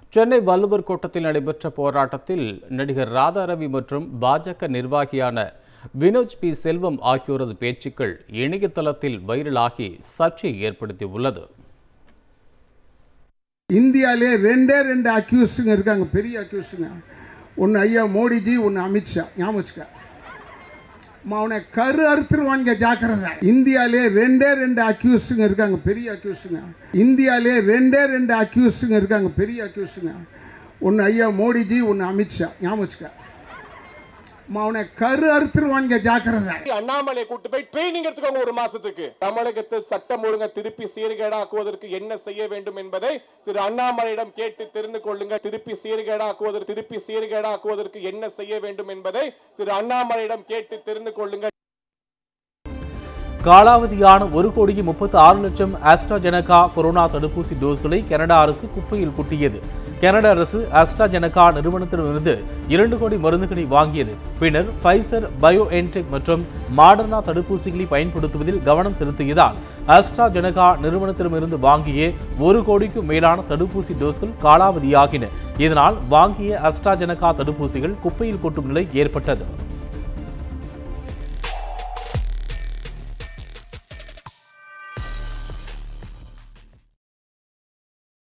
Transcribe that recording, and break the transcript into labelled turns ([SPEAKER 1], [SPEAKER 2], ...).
[SPEAKER 1] சென்னை வள்ளுவர் கோட்டத்தில் நடைபெற்ற போராட்டத்தில் நடிகர் ராதாரவி மற்றும் பாஜக நிர்வாகியான வினோஜ் பி செல்வம் ஆகியோரது பேச்சுக்கள் இணையதளத்தில் வைரலாகி சர்ச்சையை ஏற்படுத்தியுள்ளது
[SPEAKER 2] இந்தியாவிலே ரெண்டே ரெண்டு அக்யூஸ்டுங்க இருக்காங்க பெரிய அக்யூஸ்டுங்க ஒன்று ஐயா மோடிஜி ஒன்று அமித்ஷா ஞாபகம் வச்சுக்க அம்மா, அவனை கரு அறுத்துருவாங்க ஜாக்கிரதை இந்தியாவிலே ரெண்டே ரெண்டு அக்யூஸ்டுங்க இருக்காங்க பெரிய அக்யூஸ்டுங்க இந்தியாவிலே ரெண்டே ரெண்டு அக்யூஸ்டுங்க இருக்காங்க பெரிய அக்யூஸ்டுங்க ஒன்று ஐயா மோடிஜி ஒன்று அமித்ஷா ஞாபகம் வச்சுக்க அம்மா, அவனை கரு அறுத்துருவாங்க ஜாக்கிரதை
[SPEAKER 3] அண்ணாமலை கூட்டு போய் ட்ரைனிங் எடுத்துக்கோங்க ஒரு மாசத்துக்கு தமிழகத்தில் சட்டம் ஒழுங்க திருப்பி சீர்கேடாக்குவதற்கு என்ன செய்ய வேண்டும் என்பதை திரு அண்ணாமலையிடம் கேட்டு தெரிந்து கொள்ளுங்க திருப்பி சீர்கேடாக்குவதற்கு திருப்பி சீர்கேடாக்குவதற்கு என்ன செய்ய வேண்டும் என்பதை திரு அண்ணாமலையிடம் கேட்டு தெரிந்து கொள்ளுங்க
[SPEAKER 4] காலாவதியான ஒரு கோடியே முப்பத்தி ஆறு லட்சம் ஆஸ்ட்ராஜெனகா கொரோனா தடுப்பூசி டோஸ்களை கனடா அரசு குப்பையில் கொட்டியது கனடா அரசு ஆஸ்ட்ராஜெனகா நிறுவனத்திடமிருந்து இரண்டு கோடி மருந்துகளை வாங்கியது பின்னர் ஃபைசர் பயோஎன்டெக் மற்றும் மாடர்னா தடுப்பூசிகளை பயன்படுத்துவதில் கவனம் செலுத்தியதால் ஆஸ்ட்ராஜெனகா நிறுவனத்திடமிருந்து வாங்கிய ஒரு கோடிக்கும் மேலான தடுப்பூசி டோஸ்கள் காலாவதியாகின இதனால் வாங்கிய ஆஸ்ட்ராஜெனகா தடுப்பூசிகள் குப்பையில் கொட்டும் நிலை ஏற்பட்டது